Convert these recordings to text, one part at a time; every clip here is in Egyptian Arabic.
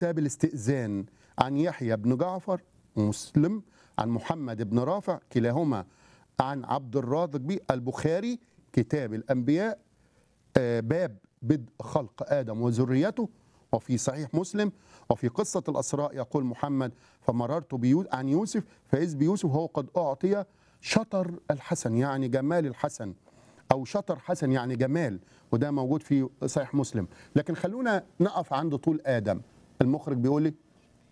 كتاب الاستئذان عن يحيى بن جعفر مسلم عن محمد بن رافع كلاهما عن عبد الرازق بي البخاري كتاب الأنبياء آه، باب بدء خلق آدم وذريته وفي صحيح مسلم وفي قصة الأسراء يقول محمد فمررت بيو عن يوسف فإذ بيوسف هو قد أعطي شطر الحسن يعني جمال الحسن أو شطر حسن يعني جمال وده موجود في صحيح مسلم لكن خلونا نقف عند طول آدم المخرج بيقول لي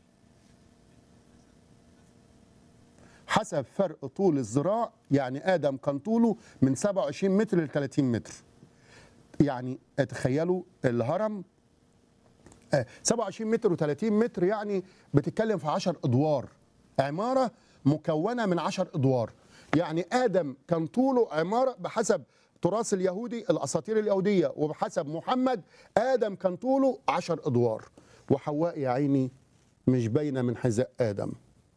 حسب فرق طول الذراع يعني آدم كان طوله من 27 متر ل 30 متر يعني تخيلوا الهرم آه، 27 متر و30 متر يعني بتتكلم في 10 ادوار عماره مكونه من 10 ادوار يعني ادم كان طوله عماره بحسب تراث اليهودي الاساطير اليهوديه وبحسب محمد ادم كان طوله 10 ادوار وحواء يا عيني مش باينه من حذاء ادم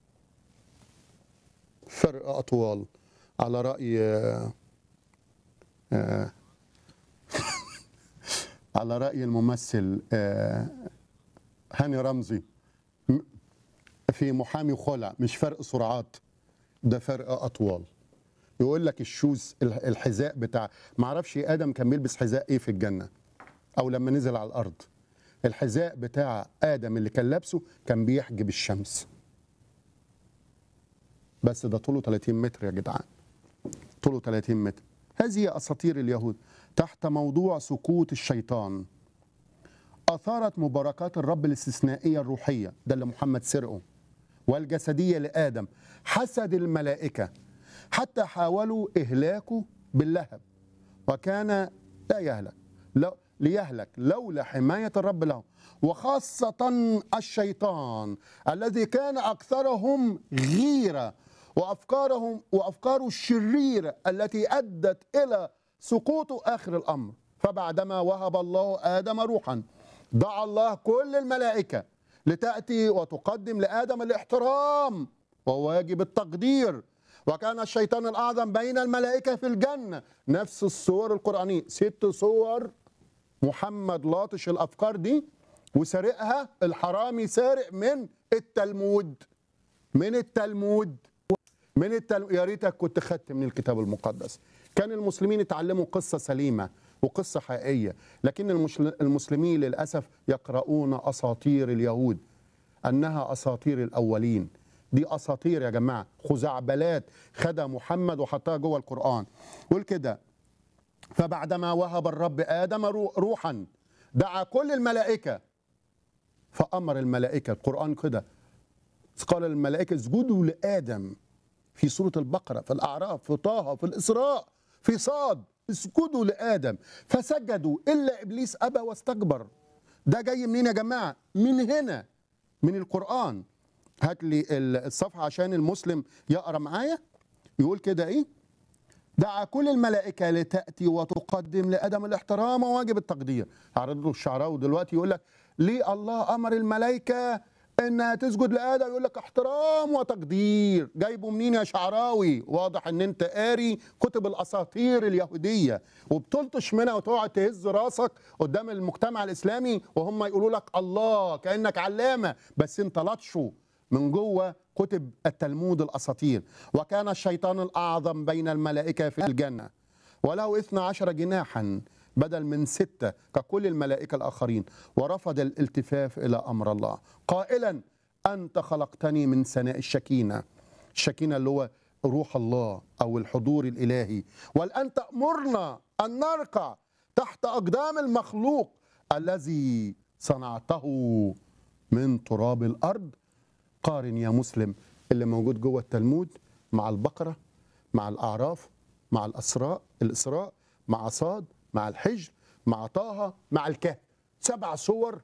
فرق اطوال على راي آه، آه، على رأي الممثل آه، هاني رمزي م- في محامي خلع مش فرق سرعات ده فرق أطوال يقول لك الشوز الح- الحذاء بتاع ما اعرفش ادم كان بيلبس حذاء ايه في الجنه او لما نزل على الارض الحذاء بتاع ادم اللي كان لابسه كان بيحجب الشمس بس ده طوله 30 متر يا جدعان طوله 30 متر هذه اساطير اليهود تحت موضوع سكوت الشيطان اثارت مباركات الرب الاستثنائيه الروحيه ده اللي محمد سرقه والجسديه لادم حسد الملائكه حتى حاولوا اهلاكه باللهب وكان لا يهلك لو ليهلك لولا حمايه الرب له وخاصه الشيطان الذي كان اكثرهم غيره وافكارهم وافكاره الشريره التي ادت الى سقوط اخر الامر فبعدما وهب الله ادم روحا دعا الله كل الملائكه لتاتي وتقدم لادم الاحترام وواجب التقدير وكان الشيطان الاعظم بين الملائكه في الجنه نفس الصور القرانيه ست صور محمد لاطش الافكار دي وسارقها الحرامي سارق من التلمود من التلمود من التل... يا ريتك كنت خدت من الكتاب المقدس كان المسلمين يتعلموا قصة سليمة وقصة حقيقية لكن المشل- المسلمين للأسف يقرؤون أساطير اليهود أنها أساطير الأولين دي أساطير يا جماعة خزعبلات خدها محمد وحطها جوه القرآن قول كده فبعدما وهب الرب آدم رو- روحا دعا كل الملائكة فأمر الملائكة القرآن كده قال الملائكة اسجدوا لآدم في سورة البقرة في الأعراف في طه في الإسراء في صاد اسجدوا لآدم فسجدوا إلا إبليس أبى واستكبر ده جاي منين يا جماعة من هنا من القرآن هات لي ال- الصفحة عشان المسلم يقرأ معايا يقول كده إيه دعا كل الملائكة لتأتي وتقدم لآدم الاحترام وواجب التقدير هعرض له الشعراوي دلوقتي يقول لك ليه الله أمر الملائكة إنها تسجد لآدم يقول لك احترام وتقدير جايبه منين يا شعراوي واضح إن أنت قاري كتب الأساطير اليهودية وبتلطش منها وتقعد تهز راسك قدام المجتمع الإسلامي وهم يقولوا لك الله كأنك علامة بس أنت لطشه من جوه كتب التلمود الأساطير وكان الشيطان الأعظم بين الملائكة في الجنة وله اثنى عشر جناحا بدل من ستة ككل الملائكة الآخرين ورفض الالتفاف إلى أمر الله قائلا أنت خلقتني من سناء الشكينة الشكينة اللي هو روح الله أو الحضور الإلهي والآن تأمرنا أن نركع تحت أقدام المخلوق الذي صنعته من تراب الأرض قارن يا مسلم اللي موجود جوه التلمود مع البقرة مع الأعراف مع الأسراء الإسراء مع صاد مع الحجر مع طه مع الكهف سبع صور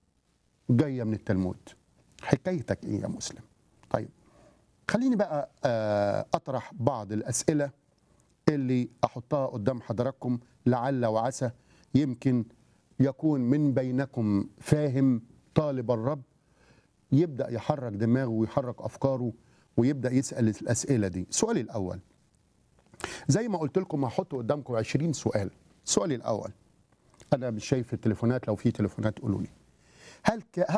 جاية من التلمود حكايتك إيه يا مسلم طيب خليني بقى آه، أطرح بعض الأسئلة اللي أحطها قدام حضراتكم لعل وعسى يمكن يكون من بينكم فاهم طالب الرب يبدا يحرك دماغه ويحرك افكاره ويبدا يسال الاسئله دي سؤالي الاول زي ما قلت لكم هحط قدامكم 20 سؤال سؤالي الاول انا مش شايف التليفونات لو في تليفونات قولوا لي هل ك... هل